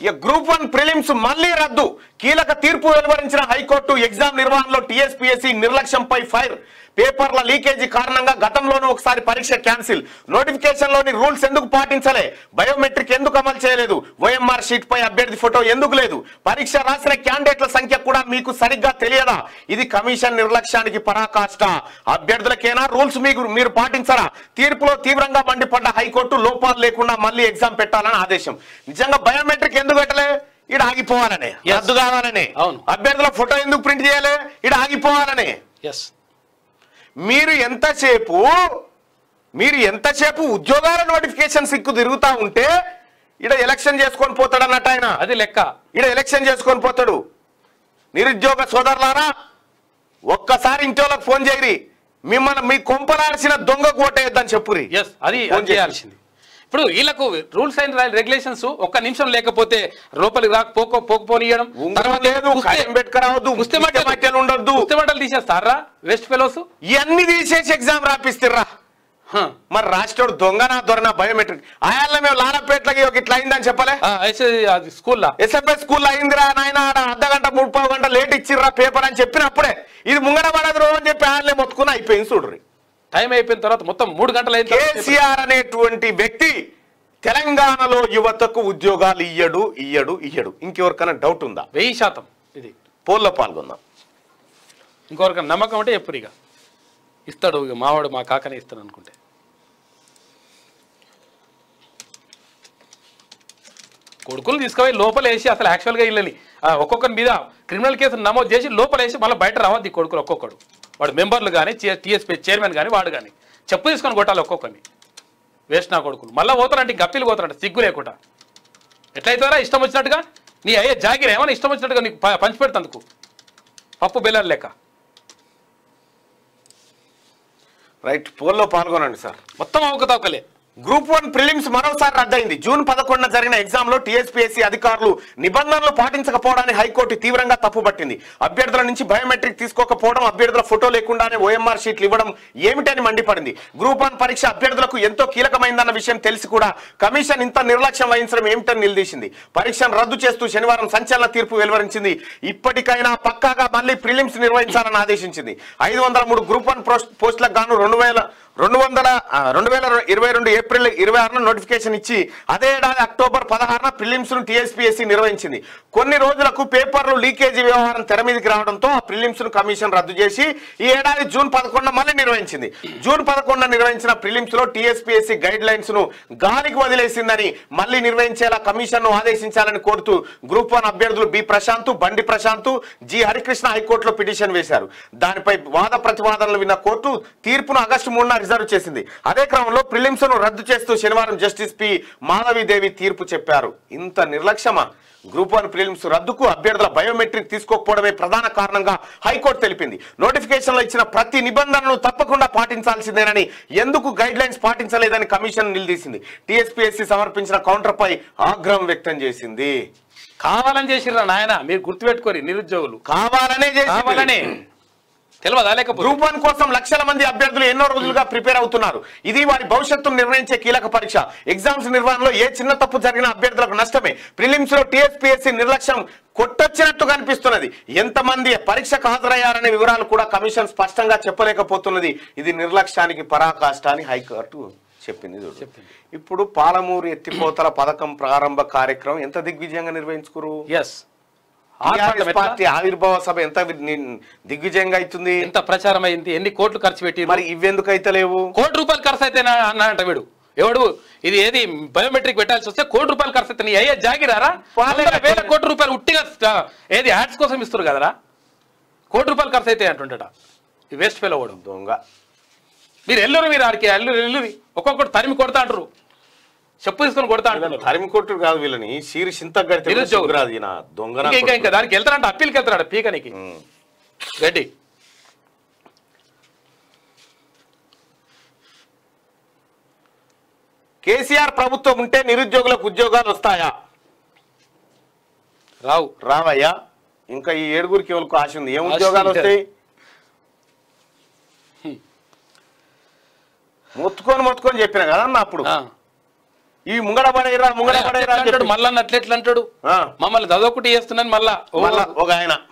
ఇక group one prelims మళ్లీ రద్దు కీలక తీర్పు వెలువరించిన హైకోర్టు ఎగ్జామ్ నిర్వహణలో టీఎస్పీఎస్సీ నిర్లక్ష్యంపై ఫైర్ పేపర్ల లీకేజీ కారణంగా గతంలోనూ ఒకసారి పరీక్ష క్యాన్సిల్ నోటిఫికేషన్ లోని రూల్స్ ఎందుకు పాటించలే బయోమెట్రిక్ ఎందుకు అమలు చేయలేదు ఓఎంఆర్ షీట్ పై అభ్యర్థి ఫోటో ఎందుకు లేదు పరీక్ష రాసిన క్యాండిడేట్ల సంఖ్య కూడా మీకు సరిగ్గా తెలియదా ఇది కమిషన్ నిర్లక్ష్యానికి పరాకాష్ట అభ్యర్థులకేనా రూల్స్ మీకు మీరు పాటించరా తీర్పులో తీవ్రంగా మండిపడ్డ హైకోర్టు లోపాలు లేకుండా మళ్ళీ ఎగ్జామ్ పెట్టాలని ఆదేశం నిజంగా బయోమెట్రిక్ ఎందుకు పెట్టలే ఇడ ఆగిపోవాలనే Yes. రద్దు కావాలనే అవును. అభ్యర్థుల ఫోటో ఎందుకు ప్రింట్ చేయాలి ఇడ ఆగిపోవాలనే ఎస్ మీరు ఎంతసేపు మీరు ఎంతసేపు ఉద్యోగాల నోటిఫికేషన్ సిక్కు తిరుగుతా ఉంటే ఇడ ఎలక్షన్ చేసుకొని పోతాడు అన్నట్టు ఆయన అది లెక్క ఇడ ఎలక్షన్ చేసుకొని పోతాడు నిరుద్యోగ సోదరులారా ఒక్కసారి ఇంటి వాళ్ళకి ఫోన్ చేయరి మిమ్మల్ని మీ కొంపలాల్సిన దొంగ కోటేద్దని చెప్పురి ఎస్ అది ఫోన్ అది చేయాల్సింది ఇప్పుడు వీళ్ళకు రూల్స్ అండ్ రెగ్యులేషన్స్ ఒక్క నిమిషం లేకపోతే లోపలికి రాక పోక పోకపోనియడం ఉంగరం లేదు ఖాయం పెట్టుకురావద్దు కుస్తీ మధ్యలు ఉండొద్దు కుస్తీ మంటలు తీసేస్తారా వెస్ట్ ఫెలోస్ ఇవన్నీ తీసేసి ఎగ్జామ్ రాపిస్తుర్రా మరి రాష్ట్రుడు దొంగనా దొరనా బయోమెట్రిక్ ఆయాల మేము లాలపేట్లకి ఒక ఇట్లా అయిందని చెప్పలే అది స్కూల్లో ఎస్ఎఫ్ఎస్ స్కూల్లో అయిందిరా నాయన ఆడ అర్ధ గంట ముప్పై గంట లేట్ ఇచ్చిర్రా పేపర్ అని చెప్పినప్పుడే ఇది ముంగడ పడదు అని చెప్పి ఆయనలే మొత్తుకుని అయిపోయింది చూడ్రి టైం అయిపోయిన తర్వాత మొత్తం మూడు గంటలు అయిన తర్వాత కేసీఆర్ అనేటువంటి వ్యక్తి తెలంగాణలో యువతకు ఉద్యోగాలు ఇయ్యడు ఇయ్యడు ఇయ్యడు ఇంకెవరికైనా డౌట్ ఉందా వెయ్యి శాతం ఇది పోల్లో పాల్గొందాం ఇంకొకరికి నమ్మకం అంటే ఎప్పుడు ఇక ఇస్తాడు ఇక మావాడు మా కాకనే ఇస్తాడు అనుకుంటే కొడుకులు తీసుకుపోయి లోపల వేసి అసలు యాక్చువల్గా ఇళ్ళని ఒక్కొక్కరి మీద క్రిమినల్ కేసు నమోదు చేసి లోపల వేసి మళ్ళీ బయట రావద్దు ఈ కొడుకులు ఒక్కొక్కడు వాడు మెంబర్లు కానీ టీఎస్పీ చైర్మన్ కానీ వాడు కానీ చెప్పు తీసుకొని కొట్టాలి ఒక్కొక్కరిని వేస్ట్ నా కొడుకులు మళ్ళీ పోతారంటే ఇంక అప్పీలు పోతారంట సిగ్గు లేకుండా ఎట్లయితారా ఇష్టం వచ్చినట్టుగా నీ అయ్యే జాగిర ఏమైనా ఇష్టం వచ్చినట్టుగా నీకు ప- పంచి పెడతందుకు పప్పు బెల్లర్ లెక్క రైట్ పోల్లో పాల్గొనండి సార్ మొత్తం అవకతవకలే గ్రూప్ వన్ ప్రిలిమ్స్ మరోసారి రద్దయింది జూన్ పదకొండున జరిగిన ఎగ్జామ్ లో టీఎస్పీఎస్సీ అధికారులు నిబంధనలు పాటించకపోవడాన్ని హైకోర్టు తీవ్రంగా తప్పుపట్టింది అభ్యర్థుల నుంచి బయోమెట్రిక్ తీసుకోకపోవడం అభ్యర్థుల ఫోటో లేకుండానే ఓఎంఆర్ షీట్లు ఇవ్వడం ఏమిటని మండిపడింది గ్రూప్ వన్ పరీక్ష అభ్యర్థులకు ఎంతో కీలకమైందన్న విషయం తెలిసి కూడా కమిషన్ ఇంత నిర్లక్ష్యం వహించడం ఏమిటని నిలదీసింది పరీక్షను రద్దు చేస్తూ శనివారం సంచలన తీర్పు వెలువరించింది ఇప్పటికైనా పక్కాగా మళ్ళీ ప్రిలిమ్స్ నిర్వహించాలని ఆదేశించింది ఐదు వందల మూడు గ్రూప్ వన్ పోస్టులకు గాను రెండు వేల రెండు వందల ఆ, రెండు వేల ఇరవై రెండు ఏప్రిల్ ఇరవై ఆరున నోటిఫికేషన్ ఇచ్చి అదే ఏడాది అక్టోబర్ పదహారున ప్రిలిమ్స్ ను టీఎస్పీఎస్సీ నిర్వహించింది కొన్ని రోజులకు పేపర్లు లీకేజీ వ్యవహారం తెర మీదకి రావడంతో ఆ ప్రిలిమ్స్ ను కమిషన్ రద్దు చేసి ఈ ఏడాది జూన్ పదకొండున మళ్ళీ నిర్వహించింది జూన్ పదకొండున నిర్వహించిన ప్రిలిమ్స్ లో టీఎస్పీఎస్సీ గైడ్ లైన్స్ ను గాలికి వదిలేసిందని మళ్ళీ నిర్వహించేలా కమిషన్ ను ఆదేశించాలని కోరుతూ గ్రూప్ వన్ అభ్యర్థులు బి ప్రశాంత్ బండి ప్రశాంత్ జి హరికృష్ణ హైకోర్టులో పిటిషన్ వేశారు దానిపై వాద ప్రతివాదనలు విన్న కోర్టు తీర్పును ఆగస్టు మూడున రిజర్వ్ చేసింది అదే క్రమంలో ప్రిలిమ్స్ ను రద్దు చేస్తూ శనివారం జస్టిస్ పి మాధవిదేవి తీర్పు చెప్పారు ఇంత నిర్లక్ష్యమా గ్రూప్ వన్ ప్రిలిమ్స్ రద్దుకు అభ్యర్థుల బయోమెట్రిక్ తీసుకోకపోవడమే ప్రధాన కారణంగా హైకోర్టు తెలిపింది నోటిఫికేషన్ లో ఇచ్చిన ప్రతి నిబంధనను తప్పకుండా పాటించాల్సిందేనని ఎందుకు గైడ్ లైన్స్ పాటించలేదని కమిషన్ నిలదీసింది టీఎస్పీఎస్సీ సమర్పించిన కౌంటర్ పై ఆగ్రహం వ్యక్తం చేసింది కావాలని చేసిర్రా నాయన మీరు గుర్తుపెట్టుకోరి నిరుద్యోగులు కావాలనే కావాలనే చేసి తెలియదా లేకపోతే గ్రూప్ వన్ కోసం లక్షల మంది అభ్యర్థులు ఎన్నో రోజులుగా ప్రిపేర్ అవుతున్నారు ఇది వారి భవిష్యత్తును నిర్ణయించే కీలక పరీక్ష ఎగ్జామ్స్ నిర్వహణలో ఏ చిన్న తప్పు జరిగిన అభ్యర్థులకు నష్టమే ప్రిలిమ్స్ లో టీఎస్పీఎస్సీ నిర్లక్ష్యం కొట్టొచ్చినట్టు కనిపిస్తున్నది ఎంతమంది పరీక్షకు హాజరయ్యారనే వివరాలు కూడా కమిషన్ స్పష్టంగా చెప్పలేకపోతున్నది ఇది నిర్లక్ష్యానికి పరాకాష్ట అని హైకోర్టు చెప్పింది చూడు ఇప్పుడు పాలమూరు ఎత్తిపోతల పథకం ప్రారంభ కార్యక్రమం ఎంత దిగ్విజయంగా నిర్వహించుకురు ఎస్ టీఆర్ఎస్ పార్టీ ఆవిర్భావ సభ ఎంత వి- ని- దిగ్విజయంగా అవుతుంది ఎంత ప్రచారం అయింది ఎన్ని కోట్లు ఖర్చు పెట్టి మరి ఇవెందుకు అయితలేవు కోటి రూపాయలు ఖర్చు అయితే అన్నాడంట వీడు ఎవడు ఇది ఏది బయోమెట్రిక్ పెట్టాల్సి వస్తే కోటి రూపాయలు ఖర్చు అయితే నీ అయ్యే జాగిరారా వాళ్ళే వందల వేల కోటి రూపాయలు ఉట్టిగా స్ట- ఏది యాడ్స్ కోసం ఇస్తారు కదరా కోటి రూపాయలు ఖర్చు అయితే అంటుంటట ఈ వేస్ట్ ఫెయిల్ అవ్వడం దొంగ మీరు ఎల్లురు మీరు ఆడికి ఎల్లురు ఎల్లురి ఒక్కొక్కటి తరిమి కొడతా అంటారు చెప్పు తీసుకొని కొడతా అంటారు తరిమి కొట్టుడు కాదు వీళ్ళని సీరి సింత గడితే నిరుద్యోగులు. సిగ్గురాదు ఈయన దొంగన ఇంకా ఇంకా ఇంకా దానికి వెళ్తారంట అప్పీల్కి వెళ్తాడు పీకనికి ఉమ్. గడ్డి కేసీఆర్ ప్రభుత్వం ఉంటే నిరుద్యోగులకు ఉద్యోగాలు వస్తాయా రావు రావయ్యా ఇంకా ఈ ఏడుగురికి ఎవరికి ఆశ ఉంది ఏం ఉద్యోగాలు ఆశ వస్తాయి మొత్తుకొని మొత్తుకొని చెప్పిన కదా అన్న అప్పుడు ఆ. ఈ ముంగడ పడేరా ముంగడ పడేరా అని అంటాడు చెప్పి. మళ్ళా అట్లా ఎట్లా అంటాడు ఆ, మమ్మల్ని చదవకుటి చేస్తున్నాను మళ్ళా ఓ, మళ్ళా ఒక ఆయన